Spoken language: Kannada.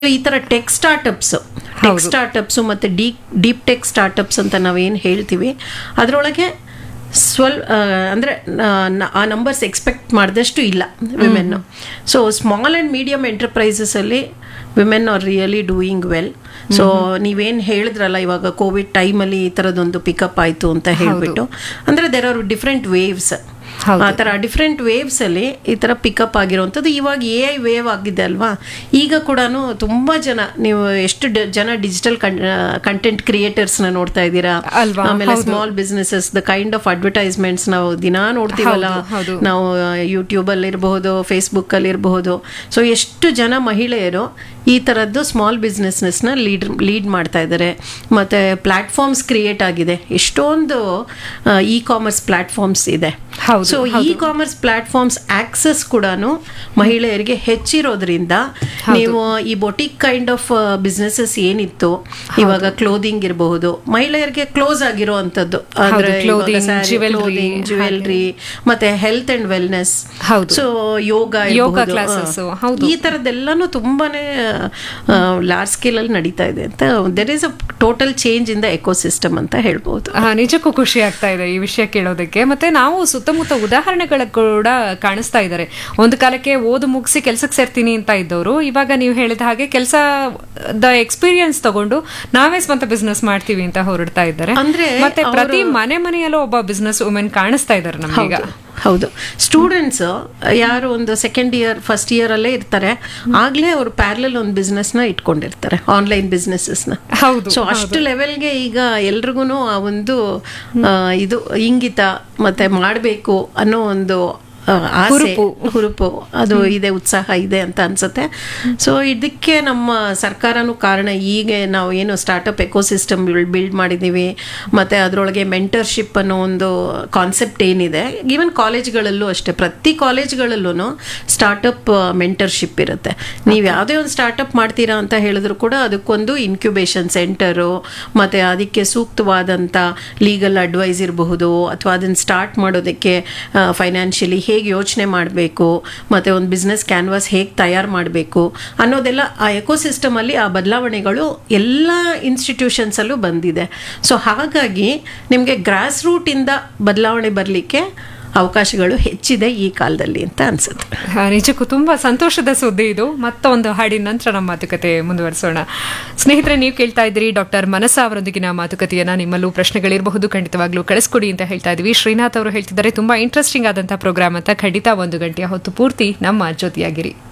ಈ ತರ ಟೆಕ್ ಸ್ಟಾರ್ಟಪ್ಸ್ ಟೆಕ್ ಸ್ಟಾರ್ಟಪ್ಸ್ ಮತ್ತೆ ಡೀಪ್ ಡೀಪ್ ಟೆಕ್ ಸ್ಟಾರ್ಟಪ್ಸ್ ಅಂತ ನಾವೇನು ಹೇಳ್ತೀವಿ ಅದರೊಳಗೆ ಸ್ವಲ್ ಆ, ಅಂದ್ರೆ ಆ, ನ- ಆ ನಂಬರ್ಸ್ ಎಕ್ಸ್ಪೆಕ್ಟ್ ಮಾಡಿದಷ್ಟು ಇಲ್ಲ women so small and medium enterprises ಅಲ್ಲಿ women are really doing well so ನೀವೇನು ಹೇಳಿದ್ರಲ್ಲ ಇವಾಗ ಕೋವಿಡ್ ಟೈಮಲ್ಲಿ ಈ ಥರದೊಂದು ಪಿಕಪ್ ಆಯಿತು ಅಂತ ಹೇಳ್ಬಿಟ್ಟು ಅಂದ್ರೆ ದೆರ್ ಆರ್ ಡಿಫ್ರೆಂಟ್ ವೇವ್ಸ್ ಹೌದು. ಆ ಥರ ಡಿಫ್ರೆಂಟ್ ವೇವ್ಸ್ ಅಲ್ಲಿ ಈ ಥರ ಪಿಕಪ್ ಆಗಿರುವಂಥದ್ದು ಇವಾಗ ಎ ಐ ವೇವ್ ಆಗಿದೆ ಅಲ್ವಾ ಈಗ ಕೂಡ ತುಂಬಾ ಜನ ನೀವು ಎಷ್ಟು ಡ- ಜನ ಡಿಜಿಟಲ್ ಕಂಟೆಂಟ್ ಕ್ರಿಯೇಟರ್ಸ್ನ ನೋಡ್ತಾ ಇದ್ದೀರಾ ಅಲ್ವಾ? ಆಮೇಲೆ ಹೌದು. Small businesses the kind of advertisements ನಾವು ದಿನಾ ನೋಡ್ತೀವಲ್ಲ ಹೌದು, ಹೌದು. ನಾವು ಯೂಟ್ಯೂಬ್ ಅಲ್ಲಿ ಇರಬಹುದು ಫೇಸ್ಬುಕ್ ಅಲ್ಲಿ ಇರಬಹುದು ಸೊ ಎಷ್ಟು ಜನ ಮಹಿಳೆಯರು ಈ ತರದ್ದು ಸ್ಮಾಲ್ ಬಿಸ್ನೆಸ್ನೆಸ್ನ ಲೀಡ್ ಲೀಡ್ ಮಾಡ್ತಾ ಇದ್ದಾರೆ ಮತ್ತೆ ಪ್ಲಾಟ್ಫಾರ್ಮ್ಸ್ ಕ್ರಿಯೇಟ್ ಆಗಿದೆ ಎಷ್ಟೊಂದು ಇ ಕಾಮರ್ಸ್ ಪ್ಲಾಟ್ಫಾರ್ಮ್ಸ್ ಇದೆ ಹೌದು, so e commerce platforms access ಕೂಡ ಮಹಿಳೆಯರಿಗೆ ಹೆಚ್ಚಿರೋದ್ರಿಂದ ನೀವು ಈ ಬೊಟಿಕ್ ಕೈಂಡ್ ಆಫ್ ಬಿಸ್ನೆಸಸ್ ಏನಿತ್ತು ಇವಾಗ ಕ್ಲೋದಿಂಗ್ ಇರಬಹುದು ಮಹಿಳೆಯರಿಗೆ ಕ್ಲೋಸ್ ಆಗಿರೋ ಅಂಥದ್ದು ಅಂದ್ರೆ clothing, jewelry, ಜ್ಯುವೆಲ್ರಿ ಮತ್ತೆ ಹೆಲ್ತ್ ಅಂಡ್ ವೆಲ್ನೆಸ್ ಹೌದು. ಸೊ ಯೋಗ ಯೋಗ ಇರ್ಬಹುದು. classes, ಆ, ಹೌದು. ಈ ತರದ್ದೆಲ್ಲಾನು ತುಂಬಾನೇ ಲಾರ್ಜ್ ಸ್ಕೇಲ್ ಅಲ್ಲಿ ನಡೀತಾ ಇದೆ ಅಂತ there is a total change in the ecosystem ಅಂತ ಹೇಳ್ಬೋದು ಆ, ನಿಜಕ್ಕೂ ಖುಷಿ ಆಗ್ತಾ ಇದೆ ಈ ವಿಷಯ ಕೇಳೋದಕ್ಕೆ ಮತ್ತೆ ನಾವು ಸುತ್ತಮುತ್ತ ಉದಾಹರಣೆಗಳ ಕೂಡ ಕಾಣಿಸ್ತಾ ಇದ್ದಾರೆ ಒಂದು ಕಾಲಕ್ಕೆ ಓದು ಮುಗಿಸಿ ಕೆಲ್ಸಕ್ಕೆ ಸೇರ್ತೀನಿ ಅಂತ ಇದ್ದವರು ಇವಾಗ ನೀವು ಹೇಳಿದ ಹಾಗೆ ಕೆಲಸದ ಎಕ್ಸ್ಪೀರಿಯನ್ಸ್ ತಗೊಂಡು ನಾವೇ ಸ್ವಂತ ಬಿಸ್ನೆಸ್ ಮಾಡ್ತೀವಿ ಅಂತ ಹೊರಡ್ತಾ ಇದ್ದಾರೆ ಅಂದ್ರೆ ಮತ್ತೆ ಪ್ರತಿ ಮನೆ ಮನೆಯಲ್ಲೂ ಒಬ್ಬ ಬಿಸ್ನೆಸ್ ವುಮೆನ್ ಕಾಣಿಸ್ತಾ ಇದ್ದಾರೆ ನಮ್ಗೀಗ ಹೌದು ಹೌದು ಸ್ಟೂಡೆಂಟ್ಸ್ ಯಾರು ಒಂದು ಸೆಕೆಂಡ್ ಇಯರ್ ಫಸ್ಟ್ ಇಯರ್ ಅಲ್ಲೇ ಇರ್ತಾರೆ ಆಗ್ಲೇ ಅವರು ಪ್ಯಾರಲಲ್ ಒಂದು ಬಿಸ್ನೆಸ್ ನ ಇಟ್ಕೊಂಡಿರ್ತಾರೆ ಆನ್ಲೈನ್ ಬಿಸ್ನೆಸಸ್ ನ ಹೌದು ಸೊ ಅಷ್ಟು ಲೆವೆಲ್ಗೆ ಈಗ ಎಲ್ರಿಗೂ ಆ ಒಂದು ಆ, ಇದು ಇಂಗಿತ ಮತ್ತೆ ಮಾಡಬೇಕು ಅನ್ನೋ ಒಂದು ಆ, ಆಸೆ ಹುರುಪು. ಹುರುಪು ಅದು ಇದೆ ಉತ್ಸಾಹ ಇದೆ ಅಂತ ಅನ್ಸುತ್ತೆ ಸೊ ಇದಕ್ಕೆ ನಮ್ಮ ಸರ್ಕಾರನೂ ಕಾರಣ ಈಗ ನಾವು ಏನು ಸ್ಟಾರ್ಟಪ್ ಎಕೋಸಿಸ್ಟಮ್ ಬಿಲ್ಡ್ ಮಾಡಿದ್ದೀವಿ ಮತ್ತೆ ಅದರೊಳಗೆ ಮೆಂಟರ್ಶಿಪ್ ಅನ್ನೋ ಒಂದು ಕಾನ್ಸೆಪ್ಟ್ ಏನಿದೆ ಈವನ್ ಕಾಲೇಜ್ಗಳಲ್ಲೂ ಅಷ್ಟೇ ಪ್ರತಿ ಕಾಲೇಜ್ಗಳಲ್ಲೂ ಸ್ಟಾರ್ಟಪ್ ಮೆಂಟರ್ಶಿಪ್ ಇರುತ್ತೆ ನೀವು ಯಾವುದೇ ಒಂದು ಸ್ಟಾರ್ಟಪ್ ಮಾಡ್ತೀರಾ ಅಂತ ಹೇಳಿದ್ರು ಕೂಡ ಅದಕ್ಕೊಂದು ಇನ್ಕ್ಯುಬೇಷನ್ ಸೆಂಟರು ಮತ್ತೆ ಅದಕ್ಕೆ ಸೂಕ್ತವಾದಂಥ ಲೀಗಲ್ ಅಡ್ವೈಸ್ ಇರಬಹುದು ಅಥವಾ ಅದನ್ನು ಸ್ಟಾರ್ಟ್ ಮಾಡೋದಕ್ಕೆ ಫೈನಾನ್ಷಿಯಲಿ ಹೇಗೆ ಯೋಚನೆ ಮಾಡಬೇಕು ಮತ್ತು ಒಂದು ಬಿಸ್ನೆಸ್ ಕ್ಯಾನ್ವಾಸ್ ಹೇಗೆ ತಯಾರು ಮಾಡಬೇಕು ಅನ್ನೋದೆಲ್ಲ ಆ ಎಕೋಸಿಸ್ಟಮಲ್ಲಿ ಆ ಬದಲಾವಣೆಗಳು ಎಲ್ಲ ಇನ್ಸ್ಟಿಟ್ಯೂಷನ್ಸಲ್ಲೂ ಬಂದಿದೆ ಸೊ ಹಾಗಾಗಿ ನಿಮಗೆ ಗ್ರಾಸ್ ರೂಟಿಂದ ಬದಲಾವಣೆ ಬರಲಿಕ್ಕೆ ಅವಕಾಶಗಳು ಹೆಚ್ಚಿದೆ ಈ ಕಾಲದಲ್ಲಿ ಅಂತ ಅನ್ಸುತ್ತೆ ಆ, ನಿಜಕ್ಕೂ ತುಂಬಾ ಸಂತೋಷದ ಸುದ್ದಿ ಇದು ಮತ್ತೊಂದು ಹಾಡಿನ ನಂತರ ನಮ್ಮ ಮಾತುಕತೆ ಮುಂದುವರಿಸೋಣ ಸ್ನೇಹಿತರೆ ನೀವು ಕೇಳ್ತಾ ಇದ್ದೀರಿ ಡಾಕ್ಟರ್ ಮನಸ ಅವರೊಂದಿಗಿನ ಮಾತುಕತೆಯನ್ನ ನಿಮ್ಮಲ್ಲೂ ಪ್ರಶ್ನೆಗಳಿರಬಹುದು ಖಂಡಿತವಾಗ್ಲೂ ಕಳಿಸ್ಕೊಡಿ ಅಂತ ಹೇಳ್ತಾ ಇದೀವಿ ಶ್ರೀನಾಥ್ ಅವರು ಹೇಳ್ತಿದ್ದಾರೆ ತುಂಬಾ ಇಂಟ್ರೆಸ್ಟಿಂಗ್ ಆದಂತಹ ಪ್ರೋಗ್ರಾಮ್ ಅಂತ ಖಂಡಿತ ಒಂದು ಗಂಟೆಯ ಹೊತ್ತು ಪೂರ್ತಿ ನಮ್ಮ ಜೊತೆಯಾಗಿರಿ